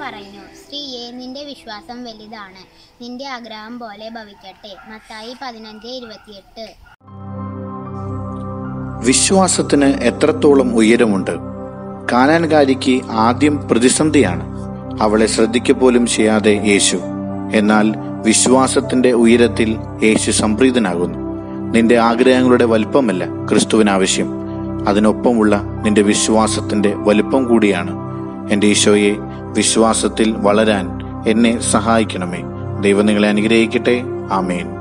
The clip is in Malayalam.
പറഞ്ഞു സ്ത്രീയെ നിന്റെ വിശ്വാസം വലുതാണ് നിന്റെ ആഗ്രഹം പോലെ ഭവിക്കട്ടെ മത്തായി പതിനഞ്ച് ഇരുപത്തിയെട്ട് വിശ്വാസത്തിന് എത്രത്തോളം ഉയരമുണ്ട് കാനാൻകാരിക്ക് ആദ്യം പ്രതിസന്ധിയാണ് അവളെ ശ്രദ്ധിക്കുക പോലും ചെയ്യാതെ യേശു എന്നാൽ വിശ്വാസത്തിന്റെ ഉയരത്തിൽ യേശു സംപ്രീതനാകുന്നു നിന്റെ ആഗ്രഹങ്ങളുടെ വലുപ്പമല്ല ക്രിസ്തുവിന് ആവശ്യം അതിനൊപ്പമുള്ള നിന്റെ വിശ്വാസത്തിന്റെ വലുപ്പം കൂടിയാണ് എൻ്റെ ഈശോയെ വിശ്വാസത്തിൽ വളരാൻ എന്നെ സഹായിക്കണമേ ദൈവം നിങ്ങളെ അനുഗ്രഹിക്കട്ടെ ആമേൻ